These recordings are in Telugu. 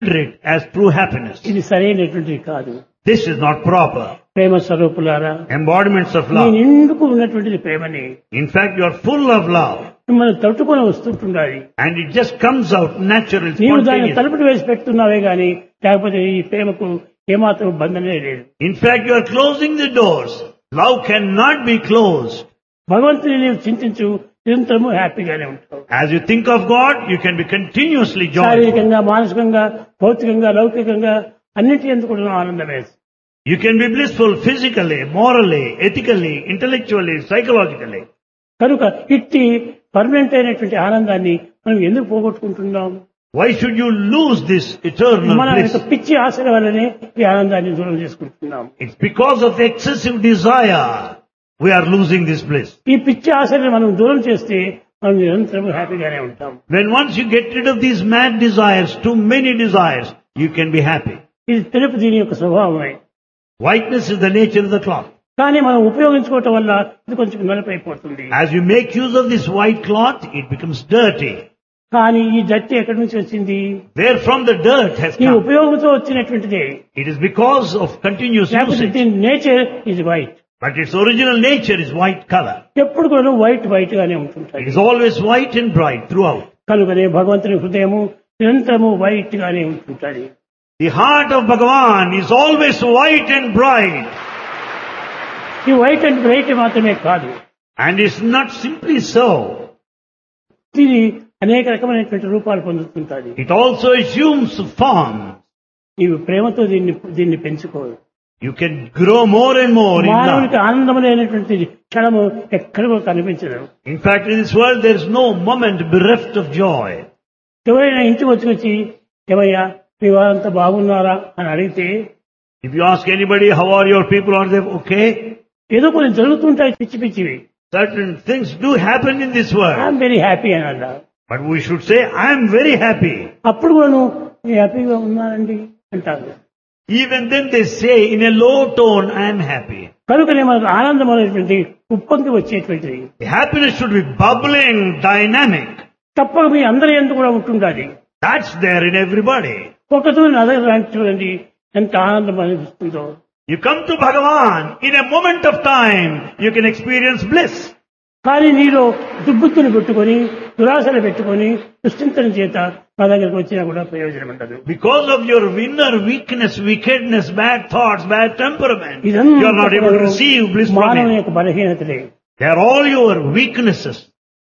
it as true happiness. ఇది సరైనటువంటిది కాదు This is not proper. ప్రేమ స్వరూపులారా Embodiments of మీ love. నిండుకు ఉన్నటువంటిది ప్రేమని In fact, you are full of love. మిమ్మల్ని తట్టుకొని వస్తుంటుండాలి And it just comes out naturally, నీవు దాన్ని spontaneously. తలుపుడు వేసి పెడుతున్నావే గాని లేకపోతే ఈ ప్రేమకు ఏమాత్రం బంధమే లేదు In fact, you are closing the doors. Love cannot be closed. భగవంతుని నీవు చింతించు నిరంతరము హ్యాపీగానే ఉంటావు As you think of God, you can be continuously joyful. శారీరకంగా మానసికంగా భౌతికంగా లౌకికంగా అన్నిటి ఎందుకు కూడా ఆనందమే You can be blissful physically, morally, ethically, intellectually, psychologically. కనుక ఇట్టి పర్మనెంట్ అయినటువంటి ఆనందాన్ని మనం ఎందుకు పోగొట్టుకుంటున్నాం Why should you lose this eternal మన bliss? యొక్క పిచ్చి ఆశల వల్లనే ఈ ఆనందాన్ని దూరం చేసుకుంటున్నాం It's because of excessive desire we are losing this bliss. ఈ పిచ్చి ఆశల్ని మనం దూరం చేస్తే మనం నిరంతరం హ్యాపీగానే ఉంటాం When once you get rid of these mad desires, too many desires, you can be happy. ఇది తెలుపు దీని యొక్క స్వభావమే Whiteness is the nature of the cloth. కానీ మనం ఉపయోగించుకోవటం వల్ల ఇది కొంచెం నలుపైపోతుంది As you make use of this white cloth, it becomes dirty. కానీ ఈ దట్టి ఎక్కడి నుంచి వచ్చింది Where from the dirt has ఈ come. ఉపయోగంతో వచ్చినటువంటిదే It is because of continuous లేకపోతే usage. దీని నేచర్ ఇది white But its original nature is white color. ఎప్పుడు కూడా వైట్ వైట్ గానే It ఉంటుంటాయి is always white and bright throughout. కనుకనే భగవంతుని హృదయము నిరంతరము వైట్ గానే ఉంటుంటది The heart of Bhagavan is always white and bright. ఈ వైట్ అండ్ బ్రైట్ మాత్రమే కాదు And it's not simply so. ఇది అనేక రకమైనటువంటి రూపాలు పొందుతుంటది It also assumes form. నీవు ప్రేమతో దీన్ని దీన్ని పెంచుకో You can grow more and more in మానవునికి love. ఆనందం లేనటువంటి క్షణము ఎక్కడ కూడా కనిపించదు In fact, in this world there is no moment bereft of joy. ఎవరైనా ఇంటికి వచ్చి వచ్చి ఏమయ్యా మీ వారంతా బాగున్నారా అని అడిగితే If you ask anybody, how are your people, are they okay? ఏదో కొన్ని జరుగుతుంటాయి పిచ్చి పిచ్చివి Certain things do happen in this world. I'm very happy అని అన్నా But we should say, I am very happy. అప్పుడు కూడా నువ్వు "నేను హ్యాపీగా ఉన్నానండి అంటారు Even then they say in a low tone, I am happy. కనుకనే మనకు ఆనందం అనేటువంటి ఉప్పొంగి వచ్చేటువంటిది The happiness should be bubbling, dynamic. తప్పక మీ అందరి ఎందుకు కూడా ఉంటుండాలి That's there in everybody. ఒకతో అదర్ చూడండి ఎంత ఆనందం అనిపిస్తుందో You come to Bhagavan, in a moment of time, you can experience bliss. కానీ నీలో దుబ్బుత్తుని పెట్టుకొని దురాశలు పెట్టుకొని దుశ్చింతన చేత నా దగ్గరకు వచ్చినా కూడా ప్రయోజనం ఉండదు Because of your inner weakness, wickedness, bad thoughts, bad temperament, you ఇదంతా are not able to receive bliss from మానవుని Him. యొక్క బలహీనతలే They are all your weaknesses.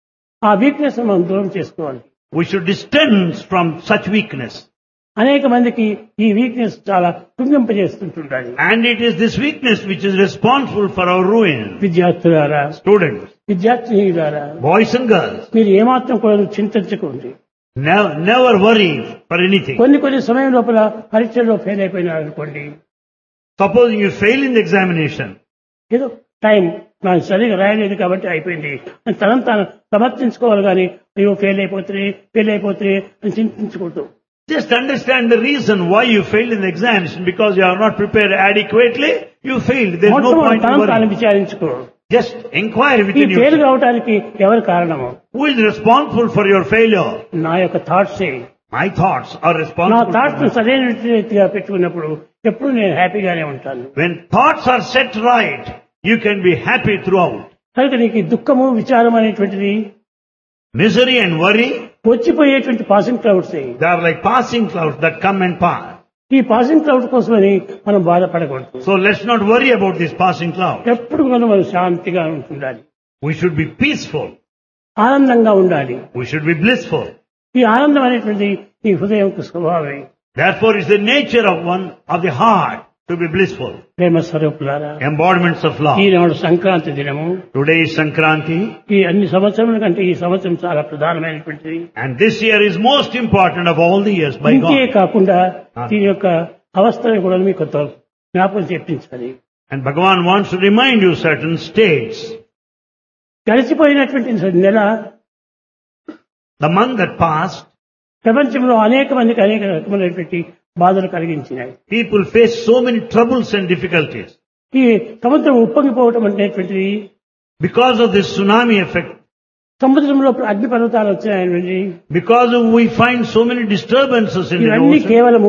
ఆ వీక్నెస్ మనం దూరం చేసుకోవాలి We should distance from such weakness. అనేక మందికి ఈ వీక్నెస్ చాలా కుంగింపజేస్తుంటుండాలి And it is this weakness which is responsible for our ruin. విద్యార్థులారా Students, విద్యార్థినిలారా boys and girls, మీరు ఏమాత్రం కూడా చింతించకండి never, never worry for anything. కొన్ని కొన్ని సమయం లోపల పరీక్షల్లో ఫెయిల్ అయిపోయినారు అనుకోండి Supposing you fail in the examination, ఏదో టైం నాకు సరిగా రాయలేదు కాబట్టి అయిపోయింది అని తనను తాను సమర్థించుకోవాలి కానీ అయ్యో ఫెయిల్ అయిపోతుంది ఫెయిల్ అయిపోతుంది అని చింతించకూడదు just understand the reason why you failed in the examination because you are not prepared adequately. You failed. There is no మొట్టమొదటి point in తనను తాను worrying. విచారించుకో Just inquire ఈ within ఫెయిల్ you. కావడానికి ఎవరు కారణము Who is responsible for your failure? నా యొక్క థాట్సే My thoughts are నా responsible. థాట్స్ For సరైన రీతిగా పెట్టుకున్నప్పుడు ఎప్పుడు నేను హ్యాపీగానే ఉంటాను when thoughts are set right, you can be happy throughout. కనుక నీకు ఈ దుఃఖము విచారం అనేటువంటిది Misery and worry, వచ్చిపోయేటువంటి passing clouds they are like passing clouds that come and pass. ఈ పాసింగ్ క్లౌడ్ కోసమని మనం బాధపడకూడదు So let's not worry about this passing cloud. ఎప్పుడు మనం మనం శాంతిగా ఉండాలి We should be peaceful. ఆనందంగా ఉండాలి We should be blissful. ఈ ఆనందం అనేటువంటిది ఈ హృదయం స్వభావమే Therefore, it's the nature of one of the heart to be blissful. ప్రేమ స్వరూపులారా Embodiments of love. ఈనాడు సంక్రాంతి దినము Today is Sankranti, ఈ అన్ని సంవత్సరముల కంటే ఈ సంవత్సరం చాలా ప్రధానమైనటువంటిది and this year is most important of all the years by ఇంతే God. కాకుండా దీని యొక్క అవస్థను కూడా మీకు కొంత జ్ఞాపకం చెప్పించాలి And Bhagavan wants to remind you certain states. గడిచిపోయినటువంటి నెల The month that passed, ప్రపంచంలో అనేక మందికి అనేక రకమైనటువంటి బాధలు కలిగించినాయి people faced so many troubles and difficulties. ఈ సముద్రం ఉప్పొంగిపోవటం అనేటువంటిది Because of this tsunami effect, సముద్రంలో అగ్ని పర్వతాలు వచ్చినాయని because of we find so many disturbances in the ఇవన్నీ ocean, కేవలం